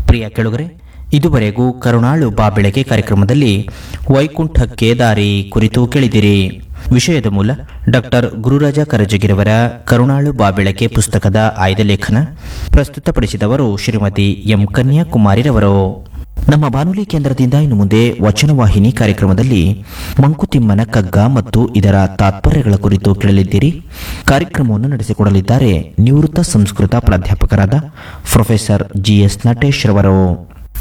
ಪ್ರಿಯ ಕೆಳುಗರೆ ಇದುವರೆಗೂ ಕರುಣಾಳು ಬಾಬೆಳಕೆ ಕಾರ್ಯಕ್ರಮದಲ್ಲಿ ವೈಕುಂಠ ಕೇದಾರಿ ಕುರಿತು ಕೇಳಿದಿರಿ ವಿಷಯದ ಮೂಲ ಡಾಕ್ಟರ್ ಗುರುರಾಜ ಕರಜಗಿರವರ ಕರುಣಾಳು ಬಾಬೆಳಕೆ ಪುಸ್ತಕದ ಆಯ್ದ ಲೇಖನ ಪ್ರಸ್ತುತಪಡಿಸಿದವರು ಶ್ರೀಮತಿ ಎಂ ಕನ್ಯಾಕುಮಾರಿರವರು ನಮ್ಮ ಬಾನುಲಿ ಕೇಂದ್ರದಿಂದ ಇನ್ನು ಮುಂದೆ ವಚನವಾಹಿನಿ ಕಾರ್ಯಕ್ರಮದಲ್ಲಿ ಮಂಕುತಿಮ್ಮನ ಕಗ್ಗ ಮತ್ತು ಇದರ ತಾತ್ಪರ್ಯಗಳ ಕುರಿತು ಕೇಳಲಿದ್ದೀರಿ ಕಾರ್ಯಕ್ರಮವನ್ನು ನಡೆಸಿಕೊಡಲಿದ್ದಾರೆ ನಿವೃತ್ತ ಸಂಸ್ಕೃತ ಪ್ರಾಧ್ಯಾಪಕರಾದ ಪ್ರೊಫೆಸರ್ ಜಿಎಸ್ ನಟೇಶ್ ರವರು